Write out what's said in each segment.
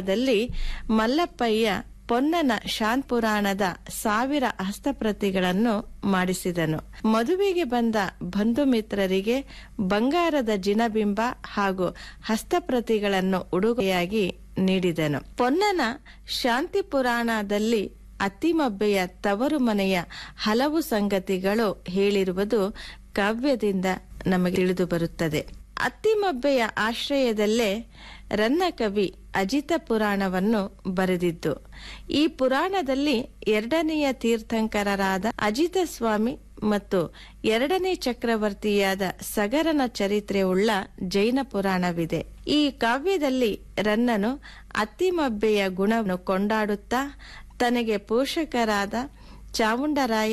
ಪುರಾಣದಲ್ಲಿ ಮಲ್ಲಪ್ಪಯ್ಯ ಪೊನ್ನನ ಶಾಂತ್ ಪುರಾಣದ ಸಾವಿರ ಹಸ್ತಪ್ರತಿಗಳನ್ನು ಮಾಡಿಸಿದನು ಮದುವೆಗೆ ಬಂದ ಬಂಧು ಮಿತ್ರರಿಗೆ ಬಂಗಾರದ ಜಿನಬಿಂಬ ಹಾಗೂ ಹಸ್ತಪ್ರತಿಗಳನ್ನು ಉಡುಗೊರೆಯಾಗಿ ನೀಡಿದನು ಪೊನ್ನನ ಶಾಂತಿ ಪುರಾಣದಲ್ಲಿ ಅತ್ತಿಮಬ್ಬೆಯ ತವರು ಮನೆಯ ಹಲವು ಸಂಗತಿಗಳು ಹೇಳಿರುವುದು ಕಾವ್ಯದಿಂದ ನಮಗೆ ತಿಳಿದು ಬರುತ್ತದೆ ಅತ್ತಿಮಬ್ಬೆಯ ಆಶ್ರಯದಲ್ಲೇ ರನ್ನ ಕವಿ ಅಜಿತ ಪುರಾಣವನ್ನು ಬರೆದಿದ್ದು ಈ ಪುರಾಣದಲ್ಲಿ ಎರಡನೆಯ ತೀರ್ಥಂಕರರಾದ ಅಜಿತ ಸ್ವಾಮಿ ಮತ್ತು ಎರಡನೇ ಚಕ್ರವರ್ತಿಯಾದ ಸಗರನ ಚರಿತ್ರೆ ಉಳ್ಳ ಜೈನ ಪುರಾಣವಿದೆ ಈ ಕಾವ್ಯದಲ್ಲಿ ರನ್ನನು ಅತ್ತಿಮಬ್ಬೆಯ ಗುಣವನ್ನು ಕೊಂಡಾಡುತ್ತಾ ತನಗೆ ಪೋಷಕರಾದ ಚಾಮುಂಡರಾಯ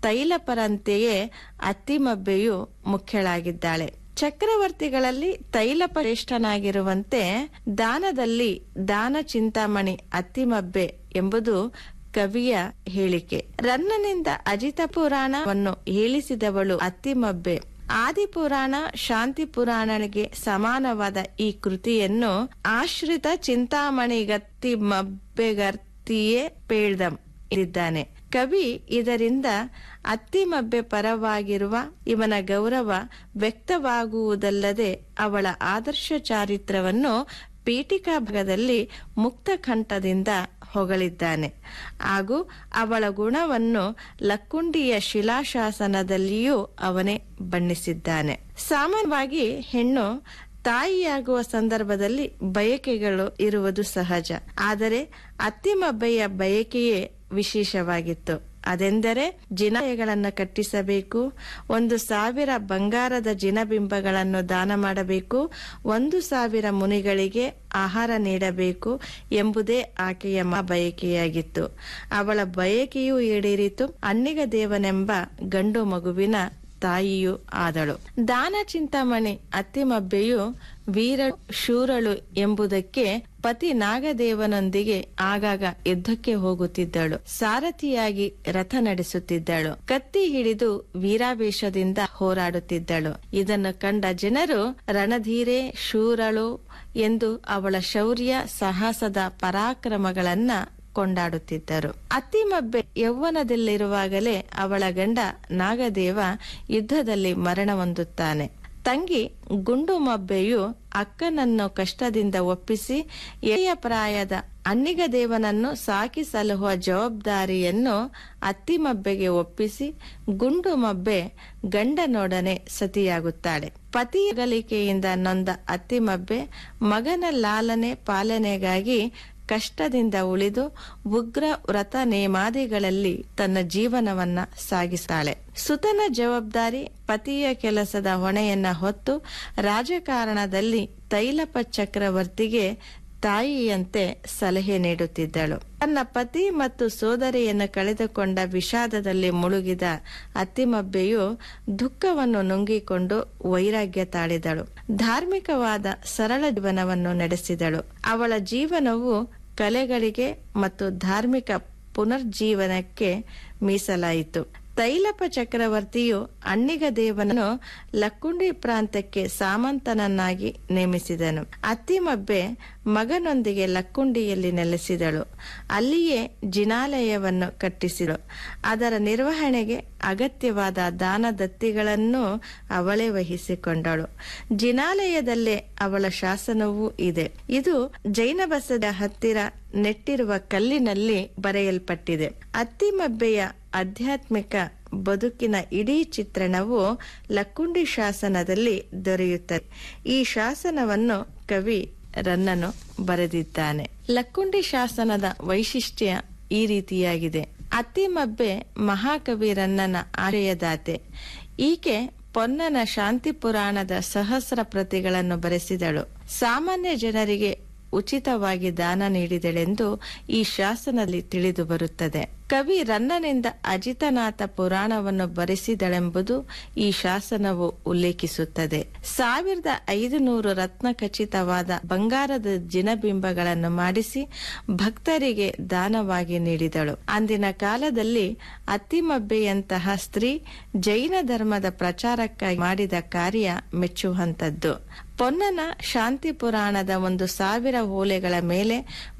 ತೈಲಪರಂತೆಯೇ ಅತ್ತಿಮಬ್ಬೆಯು ಮುಖ್ಯಳಾಗಿದ್ದಾಳೆ ಚಕ್ರವರ್ತಿಗಳಲ್ಲಿ ತೈಲಪ ಶ್ರೇಷ್ಠನಾಗಿರುವಂತೆ ದಾನದಲ್ಲಿ ದಾನ ಚಿಂತಾಮಣಿ ಅತ್ತಿಮಬ್ಬೆ ಎಂಬುದು ಕವಿಯ ಹೇಳಿಕೆ ರನ್ನನಿಂದ ಅಜಿತ ಪುರಾಣವನ್ನು ಹೇಳಿಸಿದವಳು ಅತ್ತಿಮಬ್ಬೆ ಆದಿಪುರಾಣ ಶಾಂತಿ ಪುರಾಣನಿಗೆ ಸಮಾನವಾದ ಈ ಕೃತಿಯನ್ನು ಆಶ್ರಿತ ಚಿಂತಾಮಣಿಗತ್ತಿ ಮಬ್ಬೆಗರ್ತಿಯೇ ಪೇಳ್ದಂ ಇದ್ದಾನೆ ಕವಿ ಇದರಿಂದ ಅತ್ತಿಮಬ್ಬೆ ಪರವಾಗಿರುವ ಇವನ ಗೌರವ ವ್ಯಕ್ತವಾಗುವುದಲ್ಲದೆ ಅವಳ ಆದರ್ಶ ಚಾರಿತ್ರವನ್ನು ಪೀಠಿಕಾ ಭಾಗದಲ್ಲಿ ಮುಕ್ತ ಕಂಠದಿಂದ ಹೊಗಳಿದ್ದಾನೆ ಹಾಗೂ ಅವಳ ಗುಣವನ್ನು ಲಕ್ಕುಂಡಿಯ ಶಿಲಾಶಾಸನದಲ್ಲಿಯೂ ಅವನೇ ಬಣ್ಣಿಸಿದ್ದಾನೆ ಸಾಮಾನ್ಯವಾಗಿ ಹೆಣ್ಣು ತಾಯಿಯಾಗುವ ಸಂದರ್ಭದಲ್ಲಿ ಬಯಕೆಗಳು ಇರುವುದು ಸಹಜ ಆದರೆ ಅತ್ತಿಮಬ್ಬೆಯ ಬಯಕೆಯೇ ವಿಶೇಷವಾಗಿತ್ತು ಅದೆಂದರೆ ಜಿನಗಳನ್ನು ಕಟ್ಟಿಸಬೇಕು ಒಂದು ಸಾವಿರ ಬಂಗಾರದ ಜಿನಬಿಂಬಗಳನ್ನು ದಾನ ಮಾಡಬೇಕು ಒಂದು ಸಾವಿರ ಮುನಿಗಳಿಗೆ ಆಹಾರ ನೀಡಬೇಕು ಎಂಬುದೇ ಆಕೆಯ ಬಯಕೆಯಾಗಿತ್ತು ಅವಳ ಬಯಕೆಯೂ ಈಡೇರಿತು ಅನ್ನಿಗ ದೇವನೆಂಬ ಗಂಡು ಮಗುವಿನ ತಾಯಿಯೂ ಆದಳು ದಾನ ಚಿಂತಾಮಣಿ ಅತ್ತಿಮಬ್ಬೆಯು ವೀರಳು ಶೂರಳು ಎಂಬುದಕ್ಕೆ ಪತಿ ನಾಗದೇವನೊಂದಿಗೆ ಆಗಾಗ ಯುದ್ಧಕ್ಕೆ ಹೋಗುತ್ತಿದ್ದಳು ಸಾರಥಿಯಾಗಿ ರಥ ನಡೆಸುತ್ತಿದ್ದಳು ಕತ್ತಿ ಹಿಡಿದು ವೀರಾವೇಶದಿಂದ ಹೋರಾಡುತ್ತಿದ್ದಳು ಇದನ್ನು ಕಂಡ ಜನರು ರಣಧೀರೆ ಶೂರಳು ಎಂದು ಅವಳ ಶೌರ್ಯ ಸಾಹಸದ ಪರಾಕ್ರಮಗಳನ್ನ ಕೊಂಡಾಡುತ್ತಿದ್ದರು ಅತ್ತಿಮಬ್ಬೆ ಯೌವನದಲ್ಲಿರುವಾಗಲೇ ಅವಳ ಗಂಡ ನಾಗದೇವ ಯುದ್ಧದಲ್ಲಿ ಮರಣ ಹೊಂದುತ್ತಾನೆ ತಂಗಿ ಗುಂಡು ಮಬ್ಬೆಯು ಅಕ್ಕನನ್ನು ಕಷ್ಟದಿಂದ ಒಪ್ಪಿಸಿ ಎಳೆಯ ಪ್ರಾಯದ ಅನ್ನಿಗ ದೇವನನ್ನು ಸಾಕಿ ಸಲಹುವ ಜವಾಬ್ದಾರಿಯನ್ನು ಅತ್ತಿಮಬ್ಬೆಗೆ ಒಪ್ಪಿಸಿ ಗುಂಡು ಮಬ್ಬೆ ಗಂಡನೊಡನೆ ಸತಿಯಾಗುತ್ತಾಳೆ ಪತಿಯ ಗಲಿಕೆಯಿಂದ ನೊಂದ ಅತ್ತಿಮಬ್ಬೆ ಮಗನ ಲಾಲನೆ ಪಾಲನೆಗಾಗಿ ಕಷ್ಟದಿಂದ ಉಳಿದು ಉಗ್ರ ವ್ರತ ನೇಮಾದಿಗಳಲ್ಲಿ ತನ್ನ ಜೀವನವನ್ನ ಸಾಗಿಸ್ತಾಳೆ ಸುತನ ಜವಾಬ್ದಾರಿ ಪತಿಯ ಕೆಲಸದ ಹೊಣೆಯನ್ನ ಹೊತ್ತು ರಾಜಕಾರಣದಲ್ಲಿ ತೈಲಪ ಚಕ್ರವರ್ತಿಗೆ ತಾಯಿಯಂತೆ ಸಲಹೆ ನೀಡುತ್ತಿದ್ದಳು ತನ್ನ ಪತಿ ಮತ್ತು ಸೋದರಿಯನ್ನು ಕಳೆದುಕೊಂಡ ವಿಷಾದದಲ್ಲಿ ಮುಳುಗಿದ ಅತ್ತಿಮಬ್ಬೆಯು ದುಃಖವನ್ನು ನುಂಗಿಕೊಂಡು ವೈರಾಗ್ಯ ತಾಳಿದಳು ಧಾರ್ಮಿಕವಾದ ಸರಳ ಜೀವನವನ್ನು ನಡೆಸಿದಳು ಅವಳ ಜೀವನವು ಕಲೆಗಳಿಗೆ ಮತ್ತು ಧಾರ್ಮಿಕ ಪುನರ್ಜೀವನಕ್ಕೆ ಮೀಸಲಾಯಿತು ತೈಲಪ ಚಕ್ರವರ್ತಿಯು ಅಣ್ಣಿಗ ದೇವನನ್ನು ಲಕ್ಕುಂಡಿ ಪ್ರಾಂತಕ್ಕೆ ಸಾಮಂತನನ್ನಾಗಿ ನೇಮಿಸಿದನು ಅತ್ತಿಮಬ್ಬೆ ಮಗನೊಂದಿಗೆ ಲಕ್ಕುಂಡಿಯಲ್ಲಿ ನೆಲೆಸಿದಳು ಅಲ್ಲಿಯೇ ಜಿನಾಲಯವನ್ನು ಕಟ್ಟಿಸಿದಳು ಅದರ ನಿರ್ವಹಣೆಗೆ ಅಗತ್ಯವಾದ ದಾನ ದತ್ತಿಗಳನ್ನು ಅವಳೇ ವಹಿಸಿಕೊಂಡಳು ಜಿನಾಲಯದಲ್ಲೇ ಅವಳ ಶಾಸನವೂ ಇದೆ ಇದು ಜೈನ ಬಸದ ಹತ್ತಿರ ನೆಟ್ಟಿರುವ ಕಲ್ಲಿನಲ್ಲಿ ಬರೆಯಲ್ಪಟ್ಟಿದೆ ಅತ್ತಿಮಬ್ಬೆಯ ಆಧ್ಯಾತ್ಮಿಕ ಬದುಕಿನ ಇಡೀ ಚಿತ್ರಣವು ಲಕ್ಕುಂಡಿ ಶಾಸನದಲ್ಲಿ ದೊರೆಯುತ್ತದೆ ಈ ಶಾಸನವನ್ನು ಕವಿ ರನ್ನನು ಬರೆದಿದ್ದಾನೆ ಲಕ್ಕುಂಡಿ ಶಾಸನದ ವೈಶಿಷ್ಟ್ಯ ಈ ರೀತಿಯಾಗಿದೆ ಅತ್ತಿಮಬ್ಬೆ ಮಹಾಕವಿ ರನ್ನನ ಆಶಯದಾತೆ ಈಕೆ ಪೊನ್ನನ ಶಾಂತಿ ಪುರಾಣದ ಸಹಸ್ರ ಪ್ರತಿಗಳನ್ನು ಬರೆಸಿದಳು ಸಾಮಾನ್ಯ ಜನರಿಗೆ ಉಚಿತವಾಗಿ ದಾನ ನೀಡಿದಳೆಂದು ಈ ಶಾಸನದಲ್ಲಿ ತಿಳಿದು ಬರುತ್ತದೆ ಕವಿ ರನ್ನನಿಂದ ಅಜಿತನಾಥ ಪುರಾಣವನ್ನು ಬರೆಸಿದಳೆಂಬುದು ಈ ಶಾಸನವು ಉಲ್ಲೇಖಿಸುತ್ತದೆ ಸಾವಿರದ ಐದು ನೂರು ರತ್ನ ಖಚಿತವಾದ ಬಂಗಾರದ ಜಿನಬಿಂಬಗಳನ್ನು ಮಾಡಿಸಿ ಭಕ್ತರಿಗೆ ದಾನವಾಗಿ ನೀಡಿದಳು ಅಂದಿನ ಕಾಲದಲ್ಲಿ ಅತ್ತಿಮಬ್ಬೆಯಂತಹ ಸ್ತ್ರೀ ಜೈನ ಧರ್ಮದ ಪ್ರಚಾರಕ್ಕಾಗಿ ಮಾಡಿದ ಕಾರ್ಯ ಮೆಚ್ಚುವಂತದ್ದು ಪೊನ್ನನ ಶಾಂತಿ ಪುರಾಣದ ಒಂದು ಸಾವಿರ ಓಲೆಗಳ ಮೇಲೆ